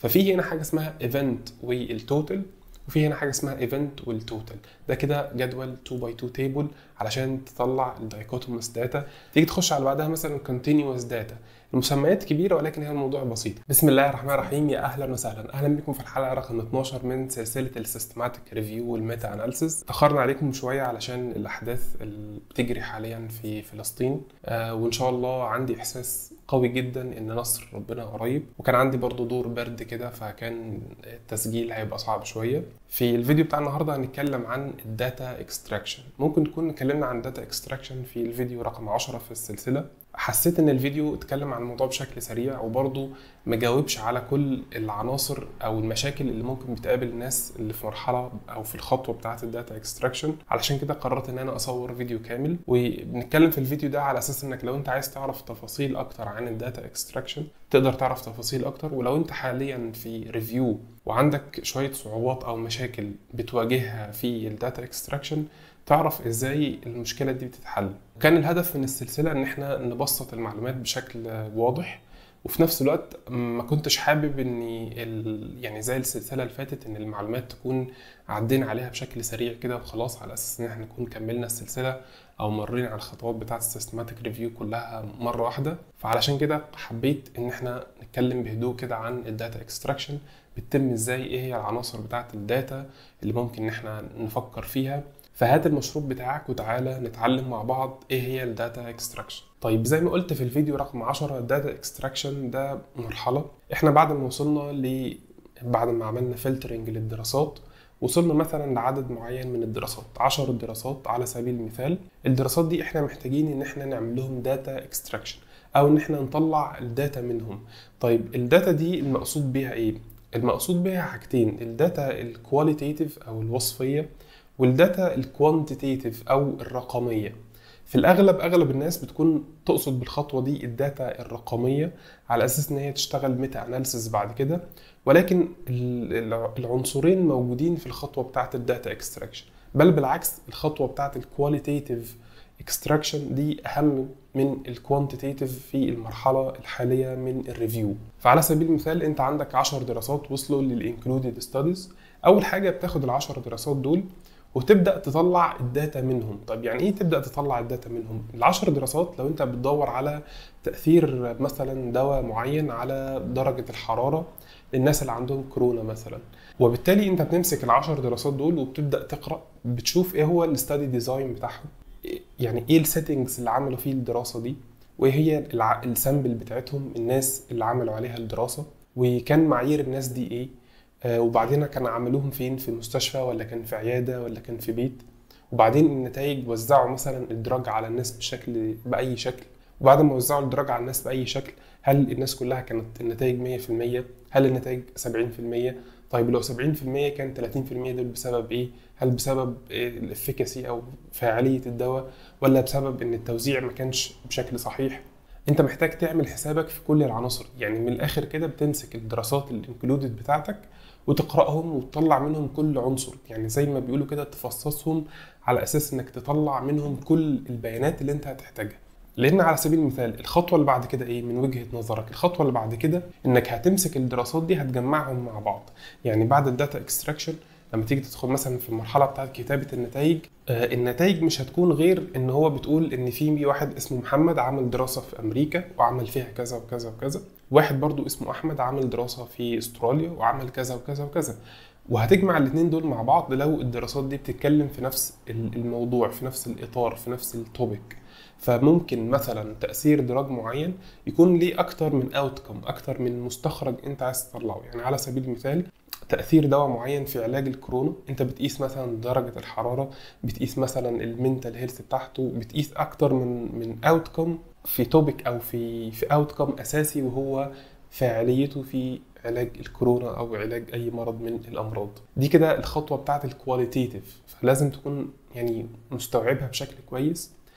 ففي هنا حاجه اسمها ايفنت والتوتال وفي هنا حاجه اسمها ايفنت والتوتال ده كده جدول 2 باي 2 تيبل علشان تطلع الدايكوتوموس داتا تيجي تخش على بعدها مثلا كونتينوس داتا المسميات كبيره ولكن هي الموضوع بسيط بسم الله الرحمن الرحيم يا اهلا وسهلا اهلا بكم في الحلقه رقم 12 من سلسله السيستماتيك ريفيو والميتا اناليسيس تاخرنا عليكم شويه علشان الاحداث اللي بتجري حاليا في فلسطين آه وان شاء الله عندي احساس قوي جدا ان نصر ربنا قريب وكان عندي برضو دور برد كده فكان التسجيل هيبقى صعب شويه في الفيديو بتاع النهارده هنتكلم عن الداتا اكستراكشن ممكن نكون اتكلمنا عن داتا اكستراكشن في الفيديو رقم 10 في السلسله حسيت ان الفيديو اتكلم عن الموضوع بشكل سريع وبرضه ما جاوبش على كل العناصر او المشاكل اللي ممكن بتقابل الناس اللي في مرحله او في الخطوه بتاعه الداتا اكستراكشن علشان كده قررت ان انا اصور فيديو كامل وبنتكلم في الفيديو ده على اساس انك لو انت عايز تعرف تفاصيل اكتر عن الداتا اكستراكشن تقدر تعرف تفاصيل اكتر ولو انت حاليا في ريفيو وعندك شويه صعوبات او مشاكل بتواجهها في الداتا اكستراكشن تعرف ازاي المشكله دي بتتحل كان الهدف من السلسله ان احنا نبسط المعلومات بشكل واضح وفي نفس الوقت ما كنتش حابب اني ال... يعني زي السلسله اللي فاتت ان المعلومات تكون عدينا عليها بشكل سريع كده وخلاص على اساس ان احنا نكون كملنا السلسله او مرينا على الخطوات بتاعه السيستماتيك ريفيو كلها مره واحده فعلشان كده حبيت ان احنا نتكلم بهدوء كده عن الداتا اكستراكشن بتتم ازاي ايه هي العناصر بتاعه الداتا اللي ممكن ان احنا نفكر فيها فهات المشروب بتاعك وتعالى نتعلم مع بعض ايه هي الداتا اكستراكشن طيب زي ما قلت في الفيديو رقم 10 الداتا اكستراكشن ده مرحله احنا بعد ما وصلنا ل بعد ما عملنا فلترنج للدراسات وصلنا مثلا لعدد معين من الدراسات 10 دراسات على سبيل المثال الدراسات دي احنا محتاجين ان احنا نعمل لهم داتا اكستراكشن او ان احنا نطلع الداتا منهم طيب الداتا دي المقصود بيها ايه المقصود بيها حاجتين الداتا الكواليتيتيف او الوصفيه والداتا الكوانتيتيف او الرقميه في الاغلب اغلب الناس بتكون تقصد بالخطوه دي الداتا الرقميه على اساس ان هي تشتغل ميتا اناليسيس بعد كده ولكن العنصرين موجودين في الخطوه بتاعه الداتا اكستراكشن بل بالعكس الخطوه بتاعه الكواليتيتيف اكستراكشن دي اهم من الكوانتيتيف في المرحله الحاليه من الريفيو فعلى سبيل المثال انت عندك 10 دراسات وصلوا للانكلودد ستاديز اول حاجه بتاخد ال10 دراسات دول وتبدا تطلع الداتا منهم طب يعني ايه تبدا تطلع الداتا منهم العشر دراسات لو انت بتدور على تاثير مثلا دواء معين على درجه الحراره للناس اللي عندهم كورونا مثلا وبالتالي انت بتمسك العشر دراسات دول وبتبدا تقرا بتشوف ايه هو الاستادي ديزاين بتاعهم يعني ايه السيتنجز اللي عملوا فيه الدراسه دي وايه هي السامبل بتاعتهم الناس اللي عملوا عليها الدراسه وكان معايير الناس دي ايه وبعدين كانوا عملوهم فين في مستشفى ولا كان في عياده ولا كان في بيت وبعدين النتائج وزعوا مثلا الدراج على الناس بشكل باي شكل وبعد ما وزعوا الدراج على الناس باي شكل هل الناس كلها كانت النتائج 100% هل النتائج 70% طيب لو 70% كان 30% دول بسبب ايه هل بسبب الافكاسي او فاعليه الدواء ولا بسبب ان التوزيع ما كانش بشكل صحيح انت محتاج تعمل حسابك في كل العناصر يعني من الاخر كده بتمسك الدراسات الانكلودد بتاعتك وتقراهم وتطلع منهم كل عنصر يعني زي ما بيقولوا كده تفصصهم على اساس انك تطلع منهم كل البيانات اللي انت هتحتاجها لان على سبيل المثال الخطوه اللي بعد كده ايه من وجهه نظرك الخطوه اللي بعد كده انك هتمسك الدراسات دي هتجمعهم مع بعض يعني بعد الداتا اكستراكشن لما تيجي تدخل مثلا في المرحله بتاعه كتابه النتائج آه النتائج مش هتكون غير ان هو بتقول ان في واحد اسمه محمد عمل دراسه في امريكا وعمل فيها كذا وكذا وكذا واحد برضو اسمه احمد عمل دراسه في استراليا وعمل كذا وكذا وكذا وهتجمع الاثنين دول مع بعض لو الدراسات دي بتتكلم في نفس الموضوع في نفس الاطار في نفس التوبيك فممكن مثلا تاثير دراج معين يكون ليه اكتر من اوتكم اكتر من مستخرج انت عايز تطلعه يعني على سبيل المثال تاثير دواء معين في علاج الكورونا انت بتقيس مثلا درجه الحراره بتقيس مثلا المنتال هيلث بتاعته بتقيس اكتر من من اوتكم في توبيك او في في اوتكم اساسي وهو فاعليته في علاج الكورونا او علاج اي مرض من الامراض دي كده الخطوه بتاعه الكواليتيتيف فلازم تكون يعني مستوعبها بشكل كويس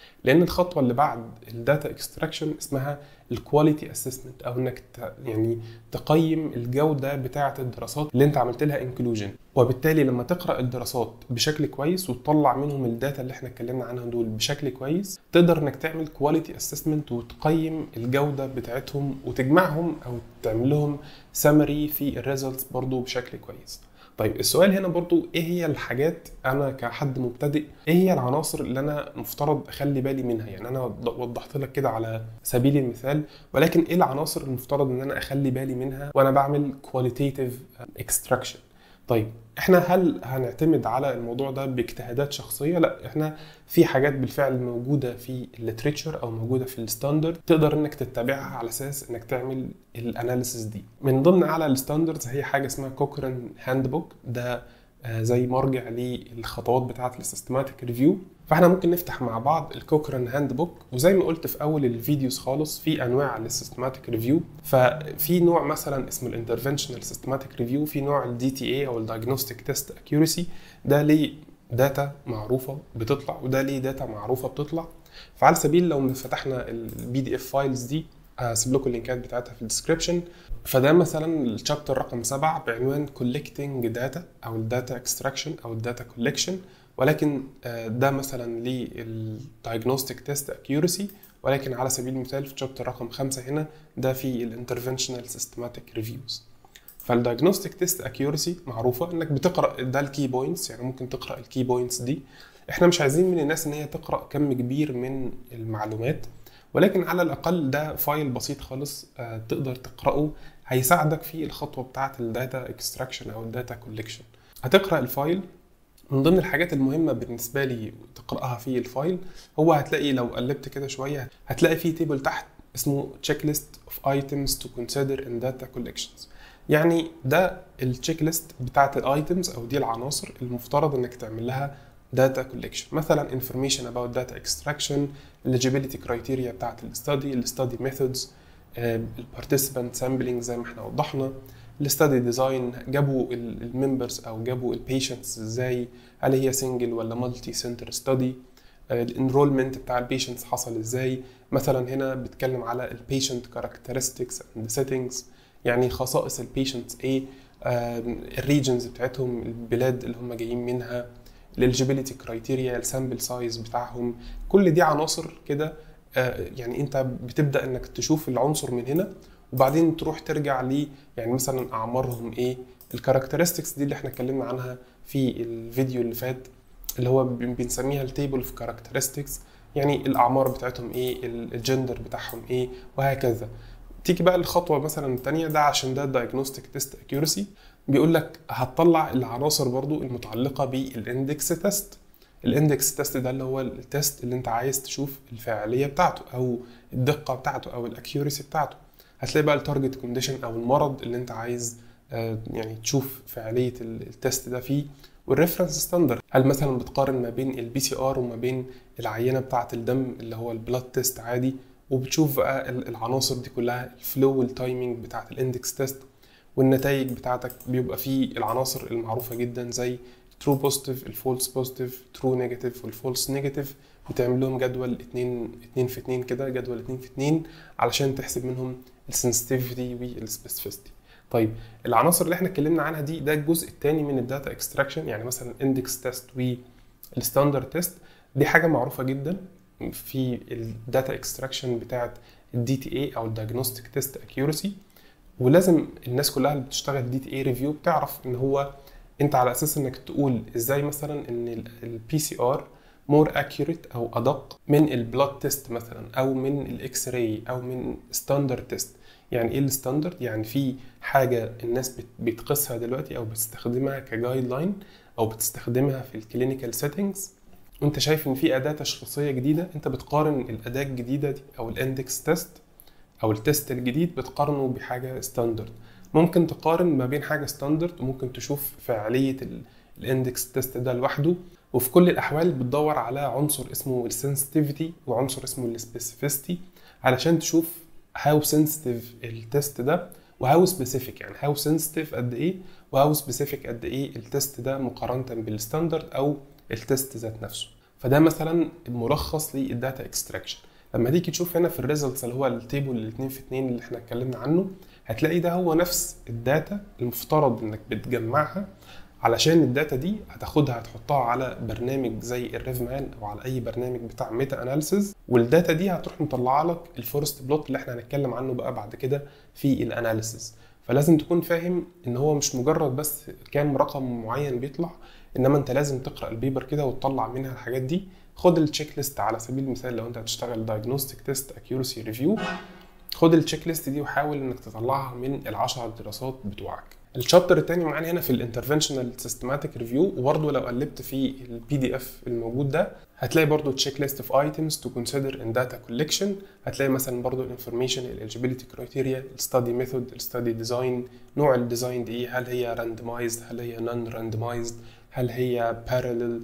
لان الخطوه اللي بعد الداتا اكستراكشن اسمها الكواليتي اسسمنت او انك ت- يعني تقيم الجوده بتاعه الدراسات اللي انت عملت لها انكلوجن وبالتالي لما تقرا الدراسات بشكل كويس وتطلع منهم الداتا اللي احنا اتكلمنا عنها دول بشكل كويس تقدر انك تعمل كواليتي اسسمنت وتقيم الجوده بتاعتهم وتجمعهم او تعمل لهم سمري في الريزلتس برضو بشكل كويس طيب السؤال هنا برضو ايه هي الحاجات انا كحد مبتدئ ايه هي العناصر اللي انا مفترض اخلي بالي منها يعني انا وض- وضحت لك كده على سبيل المثال ولكن ايه العناصر المفترض ان انا اخلي بالي منها وانا بعمل كواليتيف اكستراكشن طيب احنا هل هنعتمد على الموضوع ده باجتهادات شخصيه لا احنا في حاجات بالفعل موجوده في الليتريتشر او موجوده في الستاندرد تقدر انك تتبعها على اساس انك تعمل الاناليسيس دي من ضمن اعلى الستاندردز هي حاجه اسمها كوكران هاند بوك ده آه، زي مرجع للخطوات بتاعه السيستماتيك ريفيو فاحنا ممكن نفتح مع بعض الكوكران هاند بوك وزي ما قلت في اول الفيديوز خالص في انواع للسيستماتيك ريفيو ففي نوع مثلا اسمه الانترفنشنال سيستماتيك ريفيو في نوع الدي تي اي او الدايجنوستيك تيست اكيورسي ده ليه داتا معروفه بتطلع وده ليه داتا معروفه بتطلع فعلى سبيل لو فتحنا البي دي اف فايلز دي هسيب لكم اللينكات بتاعتها في الديسكربشن فده مثلا الشابتر رقم سبعة بعنوان collecting data او الداتا اكستراكشن او الداتا collection ولكن آه، ده مثلا للدايجنوستيك تيست اكيورسي ولكن على سبيل المثال في شابتر رقم خمسة هنا ده في الانترفنشنال سيستماتيك ريفيوز فالدايجنوستيك تيست اكيورسي معروفه انك بتقرا ده الكي بوينتس يعني ممكن تقرا الكي بوينتس دي احنا مش عايزين من الناس ان هي تقرا كم كبير من المعلومات ولكن على الاقل ده فايل بسيط خالص آه، تقدر تقراه هيساعدك في الخطوه بتاعه الداتا اكستراكشن او الداتا كولكشن هتقرا الفايل من ضمن الحاجات المهمة بالنسبة لي تقرأها في الفايل هو هتلاقي لو قلبت كده شوية هتلاقي في تيبل تحت اسمه checklist of items to consider in data collections يعني ده التشيك ليست بتاعت الايتمز او دي العناصر المفترض انك تعمل لها داتا collection مثلا information about data extraction eligibility criteria بتاعت الاستادي الاستادي methods البارتيسيبانت سامبلينج زي ما احنا وضحنا الاستادي ديزاين جابوا الممبرز او جابوا البيشنتس ازاي هل هي سنجل ولا مالتي سنتر ستادي الانرولمنت بتاع البيشنتس حصل ازاي مثلا هنا بيتكلم على البيشنت كاركترستكس اند سيتنجز يعني خصائص البيشنتس ايه الريجنز بتاعتهم البلاد اللي هم جايين منها الاليجيبيليتي كرايتيريا السامبل سايز بتاعهم كل دي عناصر كده آه، يعني انت بتبدا انك تشوف العنصر من هنا وبعدين تروح ترجع ل يعني مثلا اعمارهم ايه الكاركترستكس دي اللي احنا اتكلمنا عنها في الفيديو اللي فات اللي هو بن- بنسميها التيبل اوف كاركترستكس يعني الاعمار بتاعتهم ايه ال- الجندر بتاعهم ايه وهكذا تيجي بقى الخطوه مثلا الثانيه ده عشان ده دايجنوستيك تيست اكيورسي بيقول لك هتطلع العناصر برضو المتعلقه بالاندكس تيست الاندكس تيست ده اللي هو التيست اللي انت عايز تشوف الفاعليه بتاعته او الدقه بتاعته او الاكيورسي بتاعته هتلاقي بقى التارجت كونديشن او المرض اللي انت عايز آه، يعني تشوف فعاليه ال- التيست ده فيه والريفرنس ستاندرد هل مثلا بتقارن ما بين البي سي ار وما بين العينه بتاعه الدم اللي هو البلاد تيست عادي وبتشوف بقى ال- العناصر دي كلها الفلو والتايمينج بتاعه الاندكس تيست والنتائج بتاعتك بيبقى فيه العناصر المعروفه جدا زي ترو بوزيتيف الفولس بوزيتيف ترو نيجاتيف والفولس نيجاتيف بتعمل لهم جدول اتنين اتنين في اتنين كده جدول اتنين في اتنين علشان تحسب منهم السنسيتيفيتي والسبيسيفيستي طيب العناصر اللي احنا اتكلمنا عنها دي ده الجزء الثاني من الداتا اكستراكشن يعني مثلا اندكس تيست والستاندرد تيست دي حاجه معروفه جدا في الداتا اكستراكشن بتاعت الدي تي اي او الدايجنوستيك تيست اكيورسي ولازم الناس كلها اللي بتشتغل دي تي اي ريفيو بتعرف ان هو انت على اساس انك تقول ازاي مثلا ان البي سي ار مور اكيوريت او ادق من البلاد تيست مثلا او من الاكس راي او من ستاندرد تيست يعني ايه الستاندرد يعني في حاجه الناس بت- بتقيسها دلوقتي او بتستخدمها كجايد لاين او بتستخدمها في الكلينيكال سيتنجز وانت شايف ان في اداه تشخيصيه جديده انت بتقارن الاداه الجديده دي او الاندكس تيست او التيست الجديد بتقارنه بحاجه ستاندرد ممكن تقارن ما بين حاجه ستاندرد وممكن تشوف فعاليه الاندكس تيست ده لوحده وفي كل الاحوال بتدور على عنصر اسمه السنسيتيفيتي وعنصر اسمه السبيسيفيستي علشان تشوف هاو سنسيتيف التيست ده وهاو سبيسيفيك يعني هاو سنسيتيف قد ايه وهاو سبيسيفيك قد ايه التيست ده مقارنه بالستاندرد او التيست ذات نفسه فده مثلا ملخص للداتا اكستراكشن لما تيجي تشوف هنا في الريزلتس اللي هو التيبل الاثنين في اثنين اللي احنا اتكلمنا عنه هتلاقي ده هو نفس الداتا المفترض انك بتجمعها علشان الداتا دي هتاخدها هتحطها على برنامج زي الريفمان او على اي برنامج بتاع ميتا اناليسز والداتا دي هتروح مطلعه لك الفورست بلوت اللي احنا هنتكلم عنه بقى بعد كده في الاناليسز فلازم تكون فاهم ان هو مش مجرد بس كام رقم معين بيطلع انما انت لازم تقرا البيبر كده وتطلع منها الحاجات دي خد التشيك ليست على سبيل المثال لو انت هتشتغل دايجنوستيك تيست اكيورسي ريفيو خد التشيك ليست دي وحاول انك تطلعها من العشر دراسات بتوعك الشابتر الثاني معانا هنا في الانترفنشنال سيستماتيك ريفيو وبرده لو قلبت في البي دي اف الموجود ده هتلاقي برضو تشيك ليست اوف ايتمز تو كونسيدر ان داتا كولكشن هتلاقي مثلا برضو الانفورميشن الاليجيبيليتي كرايتيريا الستادي ميثود الستادي ديزاين نوع الديزاين دي ايه هل هي راندمايزد هل هي نون راندمايزد هل هي بارلل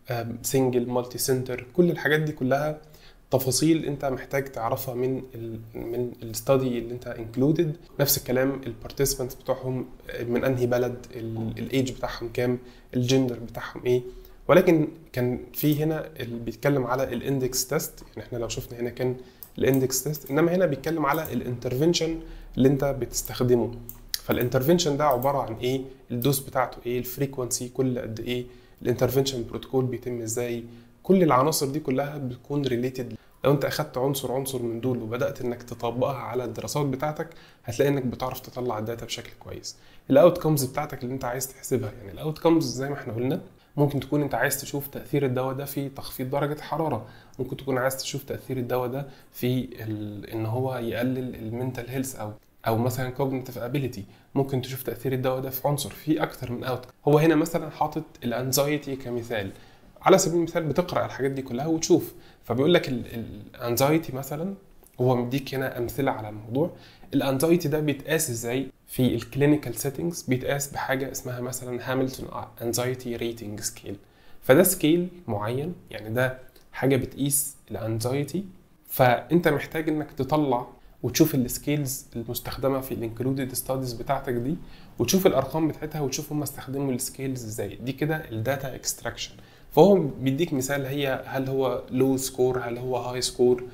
سنجل مالتي سنتر كل الحاجات دي كلها تفاصيل انت محتاج تعرفها من ال من الستادي اللي انت انكلودد نفس الكلام البارتيسيبانتس بتوعهم من انهي بلد الايدج بتاعهم كام الجندر بتاعهم ايه ولكن كان في هنا اللي بيتكلم على الاندكس تيست يعني احنا لو شفنا هنا كان الاندكس تيست انما هنا بيتكلم على الانترفنشن اللي انت بتستخدمه فالانترفنشن ده عباره عن ايه الدوز بتاعته ايه الفريكونسي كل قد ايه الانترفنشن بروتوكول بيتم ازاي كل العناصر دي كلها بتكون ريليتد لو انت اخدت عنصر عنصر من دول وبدات انك تطبقها على الدراسات بتاعتك هتلاقي انك بتعرف تطلع الداتا بشكل كويس الاوت كومز بتاعتك اللي انت عايز تحسبها يعني الاوت كومز زي ما احنا قلنا ممكن تكون انت عايز تشوف تاثير الدواء ده في تخفيض درجه الحراره ممكن تكون عايز تشوف تاثير الدواء ده في ان هو يقلل المنتال هيلث او او مثلا كوجنيتيف ابيليتي ممكن تشوف تاثير الدواء ده في عنصر في اكتر من اوت هو هنا مثلا حاطط الانزايتي كمثال على سبيل المثال بتقرا الحاجات دي كلها وتشوف فبيقول لك الانزايتي مثلا هو مديك هنا امثله على الموضوع الانزايتي ده بيتقاس ازاي في الكلينيكال سيتنجز بيتقاس بحاجه اسمها مثلا هامilton انزايتي ريتنج سكيل فده سكيل معين يعني ده حاجه بتقيس الانزايتي فانت محتاج انك تطلع وتشوف السكيلز المستخدمه في الانكلودد ستاديز بتاعتك دي وتشوف الارقام بتاعتها وتشوف هم استخدموا السكيلز ازاي دي كده الداتا اكستراكشن فهو بيديك مثال هي هل هو لو سكور هل هو هاي سكور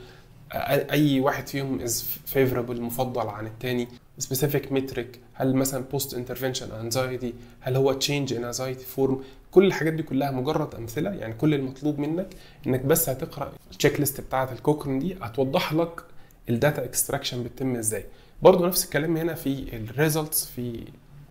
اي واحد فيهم از فيفربل مفضل عن الثاني سبيسيفيك متريك هل مثلا بوست انترفنشن انزايتي هل هو تشينج ان انزايتي فورم كل الحاجات دي كلها مجرد امثله يعني كل المطلوب منك انك بس هتقرا التشيك ليست بتاعه الكوكرن دي هتوضح لك الداتا اكستراكشن بتتم ازاي برضه نفس الكلام هنا في الريزلتس في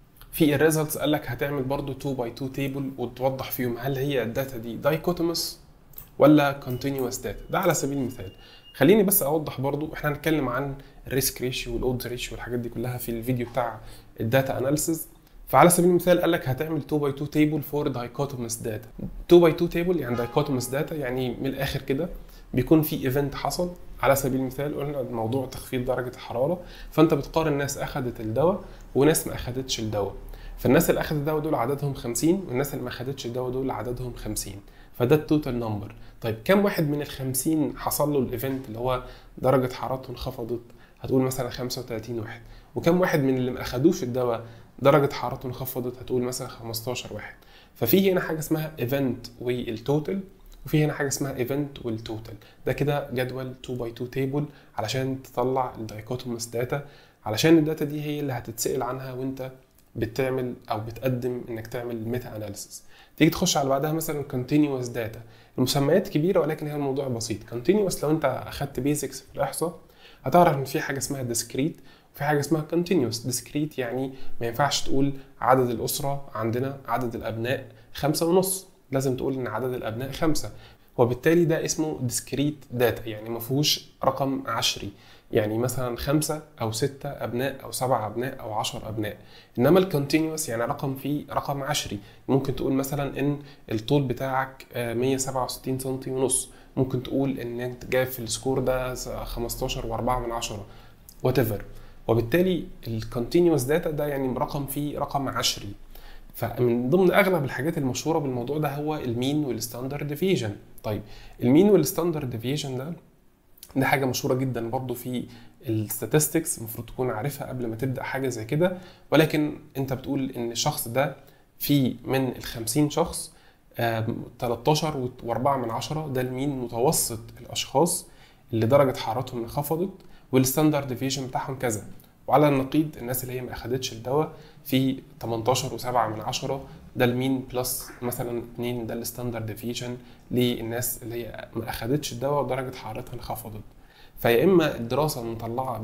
في الريزلتس قال لك هتعمل برضو 2 باي 2 تيبل وتوضح فيهم هل هي الداتا دي دايكوتومس ولا كونتينوس داتا ده على سبيل المثال خليني بس اوضح برضو احنا هنتكلم عن الريسك ريشيو والاودز ريشيو والحاجات دي كلها في الفيديو بتاع الداتا اناليسيز فعلى سبيل المثال قال لك هتعمل 2 باي 2 تيبل فور دايكوتومس داتا 2 باي 2 تيبل يعني دايكوتومس داتا يعني من الاخر كده بيكون في ايفنت حصل على سبيل المثال قلنا موضوع تخفيض درجه الحراره فانت بتقارن ناس اخذت الدواء وناس ما اخذتش الدواء فالناس اللي اخذت الدواء دول عددهم 50 والناس اللي ما اخذتش الدواء دول عددهم 50 فده التوتال نمبر طيب كم واحد من ال 50 حصل له الايفنت اللي هو درجه حرارته انخفضت هتقول مثلا 35 واحد وكم واحد من اللي ما اخذوش الدواء درجه حرارته انخفضت هتقول مثلا 15 واحد ففي هنا حاجه اسمها ايفنت والتوتال وفي هنا حاجه اسمها ايفنت والتوتال ده كده جدول 2 باي 2 تيبل علشان تطلع الدايكوتومس داتا علشان الداتا دي هي اللي هتتسال عنها وانت بتعمل او بتقدم انك تعمل ميتا اناليسيس تيجي تخش على بعدها مثلا كونتينوس داتا المسميات كبيره ولكن هي الموضوع بسيط كونتينوس لو انت اخدت بيزكس في الاحصاء هتعرف ان في حاجه اسمها ديسكريت وفي حاجه اسمها كونتينوس ديسكريت يعني ما ينفعش تقول عدد الاسره عندنا عدد الابناء خمسة ونص لازم تقول ان عدد الابناء خمسة وبالتالي ده اسمه ديسكريت داتا يعني ما فيهوش رقم عشري يعني مثلا خمسة أو ستة أبناء أو سبعة أبناء أو عشر أبناء إنما الكونتينوس يعني رقم فيه رقم عشري ممكن تقول مثلا إن الطول بتاعك 167 سم ونص ممكن تقول إن أنت جايب في السكور ده 15 و4 من عشرة وات وبالتالي الكونتينوس داتا ده يعني رقم فيه رقم عشري فمن ضمن اغلب الحاجات المشهوره بالموضوع ده هو المين والستاندرد ديفيجن طيب المين والستاندرد ديفيجن ده دي حاجه مشهوره جدا برضو في الستاتستكس المفروض تكون عارفها قبل ما تبدا حاجه زي كده ولكن انت بتقول ان الشخص ده في من ال 50 شخص آم، 13 و4 من عشرة ده المين متوسط الاشخاص اللي درجه حرارتهم انخفضت والستاندرد ديفيشن بتاعهم كذا وعلى النقيض الناس اللي هي ما اخدتش الدواء في 18 و7 من عشرة ده المين بلس مثلا 2 ده الستاندرد ديفيشن للناس اللي هي ما اخدتش الدواء ودرجه حرارتها انخفضت فيا اما الدراسه مطلعه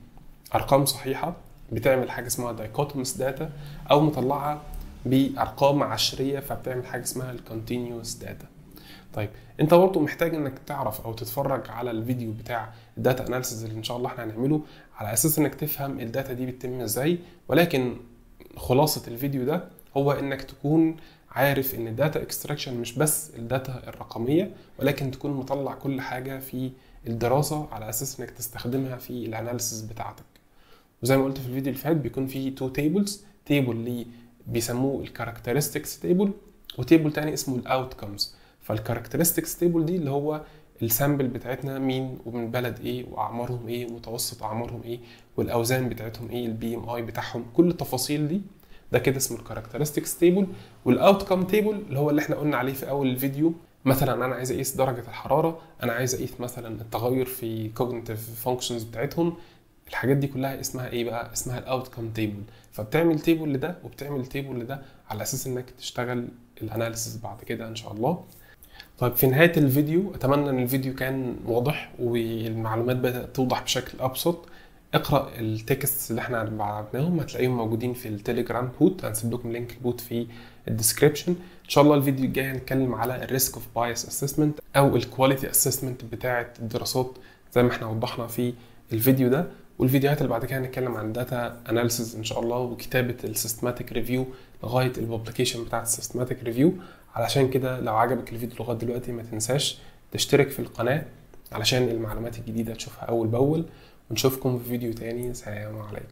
بارقام صحيحه بتعمل حاجه اسمها دايكوتومس داتا او مطلعه بارقام عشريه فبتعمل حاجه اسمها الكونتينيوس داتا طيب انت برضه محتاج انك تعرف او تتفرج على الفيديو بتاع الداتا اناليسيز اللي ان شاء الله احنا هنعمله على اساس انك تفهم الداتا دي بتتم ازاي ولكن خلاصه الفيديو ده هو انك تكون عارف ان الداتا اكستراكشن مش بس الداتا الرقميه ولكن تكون مطلع كل حاجه في الدراسه على اساس انك تستخدمها في الاناليسيز بتاعتك وزي ما قلت في الفيديو اللي فات بيكون في تو تيبلز تيبل اللي بيسموه الكاركترستكس تيبل وتيبل تاني اسمه الاوتكمز فالكاركترستكس تيبل دي اللي هو السامبل بتاعتنا مين ومن بلد ايه واعمارهم ايه ومتوسط اعمارهم ايه والاوزان بتاعتهم ايه البي ام اي بتاعهم كل التفاصيل دي ده كده اسمه الكاركترستكس تيبل والاوتكم تيبل اللي هو اللي احنا قلنا عليه في اول الفيديو مثلا انا عايز اقيس درجه الحراره انا عايز اقيس مثلا التغير في cognitive functions بتاعتهم الحاجات دي كلها اسمها ايه بقى اسمها الاوتكم تيبل فبتعمل تيبل لده وبتعمل تيبل لده على اساس انك تشتغل الاناليسيس بعد كده ان شاء الله طيب في نهايه الفيديو اتمنى ان الفيديو كان واضح والمعلومات بدات توضح بشكل ابسط اقرا التكست اللي احنا بعتناهم هتلاقيهم موجودين في التليجرام بوت هنسيب لكم لينك البوت في الديسكربشن ان شاء الله الفيديو الجاي هنتكلم على الريسك اوف بايس اسسمنت او الكواليتي اسسمنت بتاعه الدراسات زي ما احنا وضحنا في الفيديو ده والفيديوهات اللي بعد كده هنتكلم عن داتا اناليسيز ان شاء الله وكتابه السيستماتيك ريفيو لغايه الببليكيشن بتاعه السيستماتيك ريفيو علشان كده لو عجبك الفيديو لغايه دلوقتي ما تنساش تشترك في القناه علشان المعلومات الجديده تشوفها اول باول ونشوفكم في فيديو تاني سلام عليكم